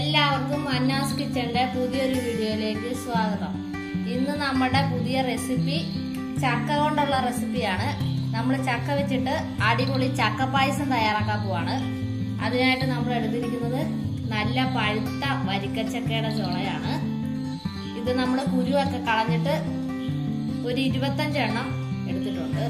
എല്ലാവർക്കും അന്നാസ് കിച്ചന്റെ പുതിയൊരു വീഡിയോയിലേക്ക് സ്വാഗതം ഇന്ന് നമ്മുടെ പുതിയ റെസിപ്പി ചക്ക കൊണ്ടുള്ള റെസിപ്പിയാണ് നമ്മൾ ചക്ക വെച്ചിട്ട് അടിപൊളി ചക്ക പായസം തയ്യാറാക്കാൻ പോവാണ് അതിനായിട്ട് നമ്മൾ എടുത്തിരിക്കുന്നത് നല്ല പഴുത്ത വരിക്കച്ചക്കയുടെ ചുളയാണ് ഇത് നമ്മൾ കുരുവൊക്കെ കളഞ്ഞിട്ട് ഒരു ഇരുപത്തഞ്ചെണ്ണം എടുത്തിട്ടുണ്ട്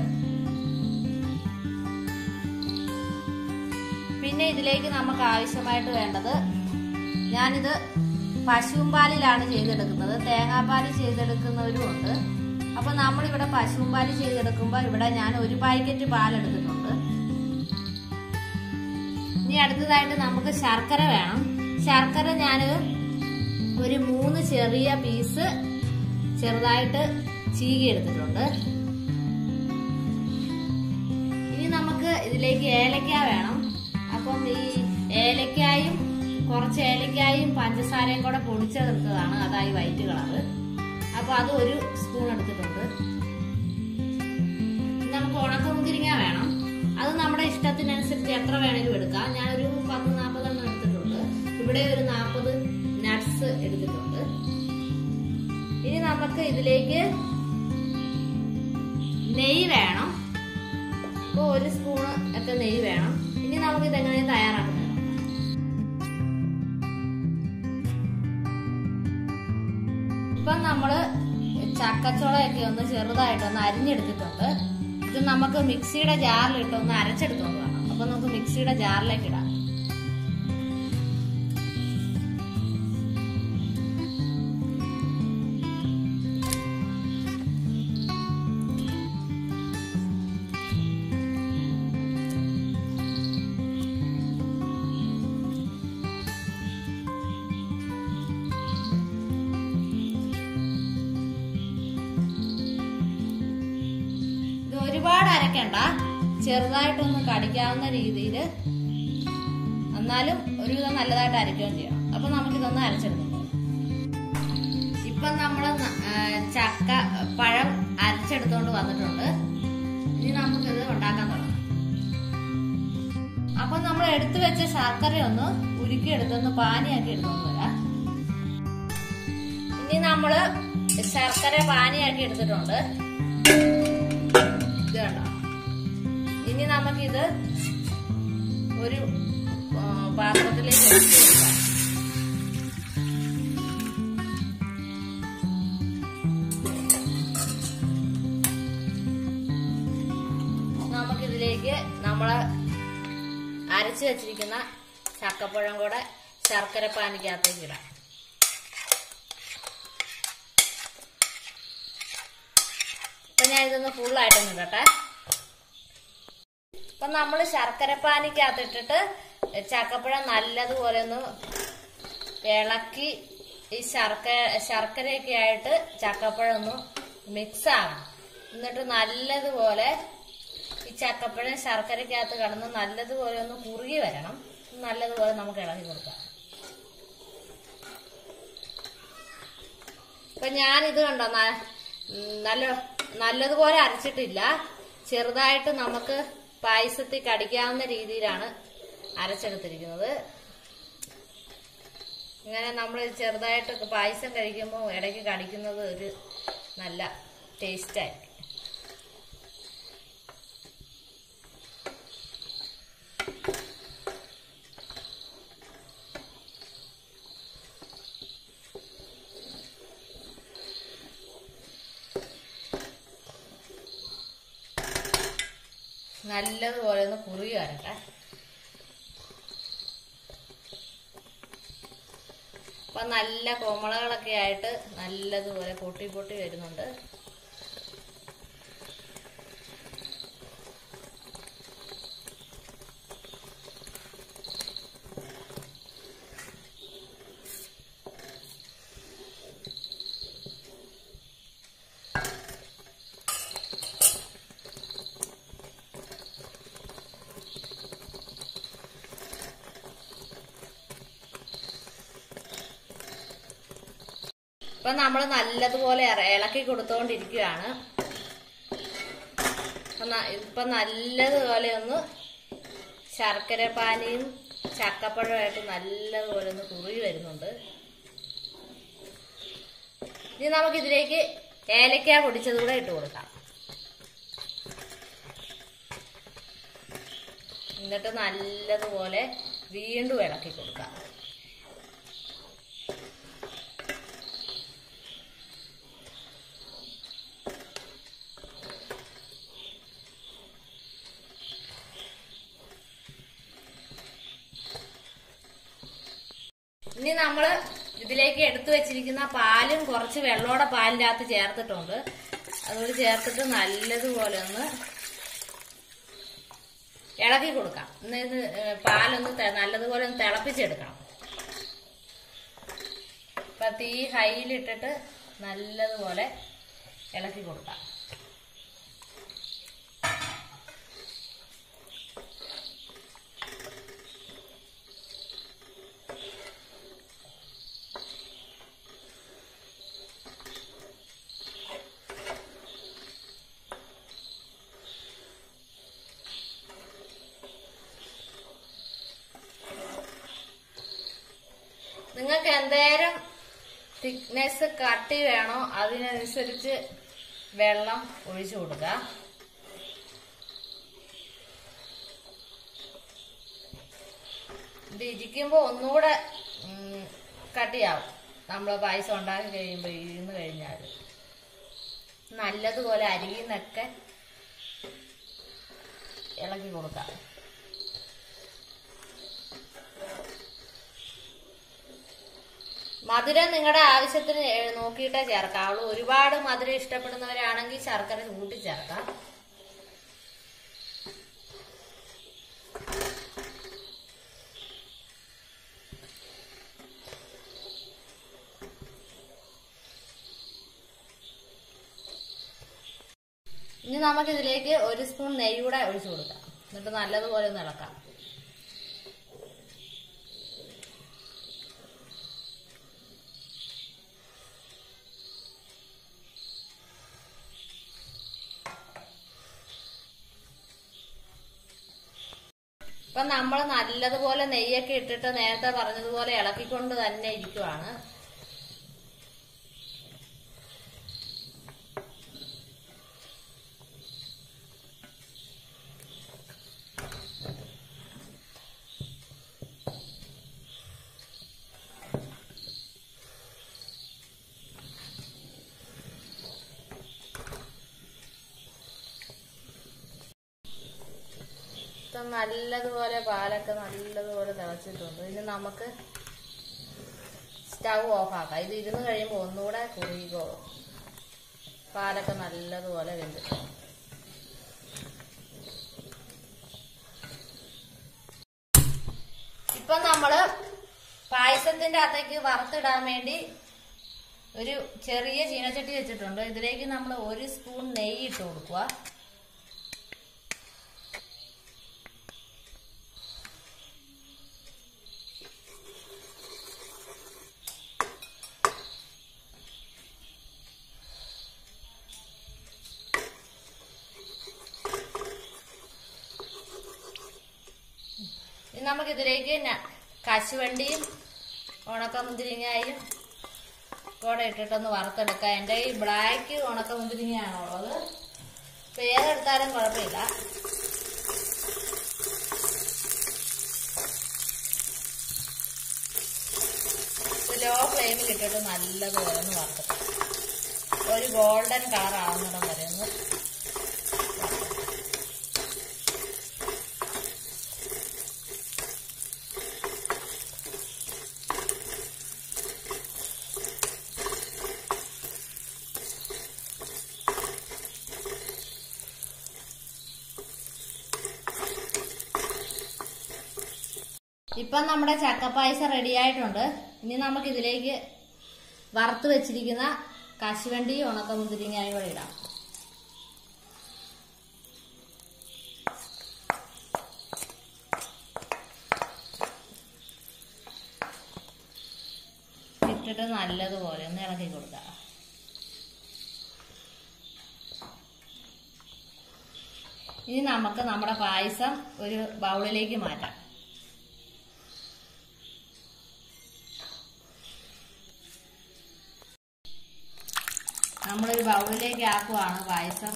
പിന്നെ ഇതിലേക്ക് നമുക്ക് ആവശ്യമായിട്ട് വേണ്ടത് ഞാനിത് പശുവും പാലിലാണ് ചെയ്തെടുക്കുന്നത് തേങ്ങാപ്പാൽ ചെയ്തെടുക്കുന്നവരും ഉണ്ട് അപ്പൊ നമ്മളിവിടെ പശുവും പാല് ചെയ്തെടുക്കുമ്പോൾ ഇവിടെ ഞാൻ ഒരു പാക്കറ്റ് പാലെടുത്തിട്ടുണ്ട് ഇനി അടുത്തതായിട്ട് നമുക്ക് ശർക്കര വേണം ശർക്കര ഞാൻ ഒരു മൂന്ന് ചെറിയ പീസ് ചെറുതായിട്ട് ചീകി എടുത്തിട്ടുണ്ട് ഇനി നമുക്ക് ഇതിലേക്ക് ഏലക്ക വേണം അപ്പം ഈ ഏലക്കായും കുറച്ച് ഏലക്കായും പഞ്ചസാരയും കൂടെ പൊടിച്ചെടുത്തതാണ് അതായി വൈറ്റ് കളറ് അപ്പൊ അത് ഒരു സ്പൂൺ എടുത്തിട്ടുണ്ട് ഇനി നമുക്ക് ഉണക്കമുന്തിരിങ്ങ വേണം അത് നമ്മുടെ ഇഷ്ടത്തിനനുസരിച്ച് എത്ര വേണേലും എടുക്കാം ഞാനൊരു പത്ത് നാൽപ്പതെണ്ണം എടുത്തിട്ടുണ്ട് ഇവിടെ ഒരു നാൽപ്പത് നട്ട്സ് എടുത്തിട്ടുണ്ട് ഇനി നമുക്ക് ഇതിലേക്ക് നെയ്യ് വേണം അപ്പോൾ ഒരു സ്പൂണ് ഒക്കെ നെയ്യ് വേണം ഇനി നമുക്ക് ഇതെങ്ങനെ തയ്യാറാക്കുന്നത് ഇപ്പൊ നമ്മള് ചക്കച്ചോളയൊക്കെ ഒന്ന് ചെറുതായിട്ടൊന്ന് അരിഞ്ഞെടുത്തിട്ടുണ്ട് ഇത് നമുക്ക് മിക്സിയുടെ ജാറിലിട്ട് ഒന്ന് അരച്ചെടുത്തോണ്ട് വേണം അപ്പൊ നമുക്ക് മിക്സിയുടെ ജാറിലേക്ക് ഇടാം ഇത് ഒരുപാട് അരക്കണ്ട ചെറുതായിട്ടൊന്ന് കടിക്കാവുന്ന രീതിയിൽ എന്നാലും ഒരുവിധം നല്ലതായിട്ട് അരയ്ക്കുകയും ചെയ്യണം അപ്പൊ നമുക്കിതൊന്ന് അരച്ചെടുക്കാം ഇപ്പൊ നമ്മള് ന- ആ, ചക്ക പഴം അരച്ചെടുത്തോണ്ട് വന്നിട്ടുണ്ട് ഇനി നമുക്കിത് ഉണ്ടാക്കാൻ തുടങ്ങാം അപ്പൊ നമ്മൾ എടുത്തു വെച്ച ശർക്കര ഒന്ന് ഉരുക്കി എടുത്തൊന്ന് പാനിയാക്കി എടുത്തോണ്ട് വരാം ഇനി നമ്മള് ശർക്കര പാനിയാക്കി എടുത്തിട്ടുണ്ട് ഇത് കണ്ടോ ഇനി നമുക്കിത് ഒരു ആ, പാത്രത്തിലേക്ക് ഒഴിച്ച് കൊടുക്കാം നമുക്കിതിലേക്ക് നമ്മള് അരച്ചു വെച്ചിരിക്കുന്ന ചക്കപ്പഴം കൂടെ ശർക്കര പാനിക്കകത്തേക്ക് ഇടാം അപ്പൊ ഞാൻ ഇതൊന്ന് ഫുള്ളായിട്ടൊന്ന് ഇടട്ടെ അപ്പൊ നമ്മള് ശർക്കര പാനിക്കകത്തിട്ടിട്ട് ചക്കപ്പഴം നല്ലതുപോലെ ഒന്ന് ഇളക്കി ഈ ശർക്കര ശർക്കരയൊക്കെ ആയിട്ട് ചക്കപ്പഴം ഒന്ന് മിക്സ് ആവണം എന്നിട്ട് നല്ലതുപോലെ ഈ ചക്കപ്പഴം ശർക്കരക്കകത്ത് കിടന്ന് നല്ലതുപോലെ ഒന്ന് കുറുകി വരണം നല്ലതുപോലെ നമുക്ക് ഇളക്കി കൊടുക്കാം ഇപ്പൊ ഞാനിത് കണ്ടോ ന- ഉം, നല്ല നല്ലതുപോലെ അരച്ചിട്ടില്ല ചെറുതായിട്ട് നമുക്ക് പായസത്തിൽ കടിക്കാവുന്ന രീതിയിലാണ് അരച്ചെടുത്തിരിക്കുന്നത് ഇങ്ങനെ നമ്മൾ ചെറുതായിട്ട് പായസം കഴിക്കുമ്പോൾ ഇടയ്ക്ക് കടിക്കുന്നത് ഒരു നല്ല ടേസ്റ്റായിരിക്കും നല്ലതുപോലെ ഒന്ന് കുറുകി വരട്ടെ അപ്പൊ നല്ല കോമളകളൊക്കെ ആയിട്ട് നല്ലതുപോലെ പൊട്ടി പൊട്ടി വരുന്നുണ്ട് ഇപ്പൊ നമ്മൾ നല്ലതുപോലെ ഇറ- ഇളക്കി കൊടുത്തോണ്ടിരിക്കുകയാണ് അപ്പൊ ന- ഇപ്പൊ നല്ലതുപോലെ ഒന്ന് ശർക്കര പാനിയും ചക്കപ്പഴമായിട്ട് നല്ലതുപോലെ ഒന്ന് കുറുകി വരുന്നുണ്ട് ഇനി നമുക്ക് ഇതിലേക്ക് ഏലക്ക പൊടിച്ചത് കൂടെ ഇട്ട് കൊടുക്കാം എന്നിട്ട് നല്ലതുപോലെ വീണ്ടും ഇളക്കി കൊടുക്കാം ഇനി നമ്മള് ഇതിലേക്ക് എടുത്തു വെച്ചിരിക്കുന്ന പാലും കുറച്ച് വെള്ളോടെ പാലിന്റെ അകത്ത് ചേർത്തിട്ടുണ്ട് അതുകൊണ്ട് ചേർത്തിട്ട് നല്ലതുപോലെ ഒന്ന് ഇളക്കി കൊടുക്കാം എന്നിട്ട് പാലൊന്ന് തെ- നല്ലതുപോലെ ഒന്ന് തിളപ്പിച്ചെടുക്കണം അപ്പൊ തീ ഹൈയിലിട്ടിട്ട് നല്ലതുപോലെ ഇളക്കി കൊടുക്കാം നിങ്ങൾക്ക് എന്തേരം തിക്നെസ് കട്ടി വേണോ അതിനനുസരിച്ച് വെള്ളം ഒഴിച്ചു കൊടുക്കുക ഇത് ഇരിക്കുമ്പോൾ ഒന്നുകൂടെ ഉം, കട്ടിയാവും നമ്മൾ പായസം ഉണ്ടാക്കി കഴിയുമ്പോൾ ഇരുന്ന് കഴിഞ്ഞാൽ നല്ലതുപോലെ അരിയുന്നൊക്കെ ഇളക്കി കൊടുക്കാം മധുരം നിങ്ങളുടെ ആവശ്യത്തിന് ഏ- നോക്കിയിട്ടേ ചേർക്കാവുള്ളൂ ഒരുപാട് മധുരം ഇഷ്ടപ്പെടുന്നവരാണെങ്കിൽ ശർക്കര കൂട്ടി ചേർക്കാം ഇനി നമുക്ക് ഇതിലേക്ക് ഒരു സ്പൂൺ നെയ്യ് കൂടെ ഒഴിച്ചു കൊടുക്കാം എന്നിട്ട് നല്ലതുപോലെ ഒന്ന് ഇളക്കാം ഇപ്പൊ നമ്മൾ നല്ലതുപോലെ നെയ്യൊക്കെ ഇട്ടിട്ട് നേരത്തെ പറഞ്ഞതുപോലെ ഇളക്കിക്കൊണ്ട് തന്നെ ഇരിക്കുവാണ് ഇപ്പം നല്ലതുപോലെ പാലൊക്കെ നല്ലതുപോലെ തിളച്ചിട്ടുണ്ട് ഇനി നമുക്ക് സ്റ്റൗ ഓഫ് ആക്കാം ഇത് ഇരുന്ന് കഴിയുമ്പോൾ ഒന്നുകൂടെ കുറുകിക്കോളും പാലൊക്കെ നല്ലതുപോലെ വെന്തിട്ട് ഇപ്പൊ നമ്മള് പായസത്തിന്റെ അകത്തേക്ക് വറുത്തിടാൻ വേണ്ടി ഒരു ചെറിയ ചീനച്ചട്ടി വെച്ചിട്ടുണ്ട് ഇതിലേക്ക് നമ്മൾ ഒരു സ്പൂൺ നെയ്യ് ഇട്ട് കൊടുക്കുക ഇനി നമുക്ക് ഇതിലേക്ക് ന- കശുവണ്ടിയും ഉണക്കമുന്തിരിങ്ങയും കൂടെ ഇട്ടിട്ടൊന്ന് വറുത്തെടുക്കാം എൻ്റെ ഈ ബ്ലാക്ക് ഉണക്കമുന്തിരിങ്ങയാണുള്ളത് ഇപ്പൊ ഏതെടുത്താലും കുഴപ്പമില്ല ലോ ഫ്ലെയിമിൽ ഇട്ടിട്ട് നല്ലതുപോലെ ഒന്ന് വറുത്തെടുക്കാം ഒരു ഗോൾഡൻ കളർ ആവുന്നിടം വരെ ഒന്ന് വറുത്തെടുക്കാം. ഇപ്പം നമ്മുടെ ചക്കപ്പായസം റെഡി ആയിട്ടുണ്ട് ഇനി നമുക്ക് ഇതിലേക്ക് വറുത്ത് വെച്ചിരിക്കുന്ന കശുവണ്ടിയും ഉണക്കമുന്തിരിങ്ങയും കൂടെ ഇടാം ഇട്ടിട്ട് നല്ലതുപോലെ ഒന്ന് ഇളക്കി കൊടുക്കുക ഇനി നമുക്ക് നമ്മുടെ പായസം ഒരു ബൗളിലേക്ക് മാറ്റാം നമ്മളൊരു ബൗളിലേക്ക് ആക്കുവാണ് പായസം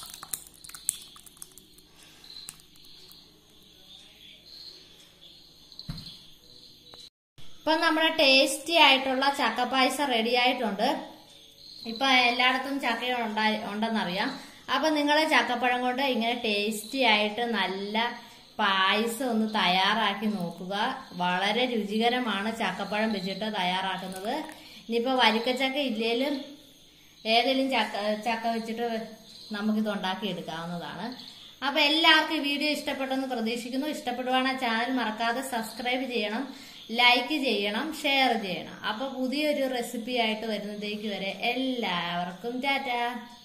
ഇപ്പൊ നമ്മുടെ ടേസ്റ്റി ആയിട്ടുള്ള ചക്കപ്പായസം റെഡി ആയിട്ടുണ്ട് ഇപ്പൊ എല്ലായിടത്തും ചക്ക ഉണ്ടായി ഉണ്ടെന്നറിയാം അപ്പൊ നിങ്ങൾ ചക്കപ്പഴം കൊണ്ട് ഇങ്ങനെ ടേസ്റ്റി ആയിട്ട് നല്ല പായസം ഒന്ന് തയ്യാറാക്കി നോക്കുക വളരെ രുചികരമാണ് ചക്കപ്പഴം വെച്ചിട്ട് തയ്യാറാക്കുന്നത് ഇനിയിപ്പോ വരിക്കച്ചക്ക ഇല്ലേലും ഏതെങ്കിലും ചക്ക ചക്ക വെച്ചിട്ട് നമുക്കിത് ഉണ്ടാക്കി എടുക്കാവുന്നതാണ് അപ്പൊ എല്ലാവർക്കും ഈ വീഡിയോ ഇഷ്ടപ്പെട്ടെന്ന് പ്രതീക്ഷിക്കുന്നു ഇഷ്ടപ്പെടുവാണെങ്കിൽ ചാനൽ മറക്കാതെ സബ്സ്ക്രൈബ് ചെയ്യണം ലൈക്ക് ചെയ്യണം ഷെയർ ചെയ്യണം അപ്പൊ പുതിയൊരു റെസിപ്പി ആയിട്ട് വരുന്നതേക്ക് വരെ എല്ലാവർക്കും ടാറ്റ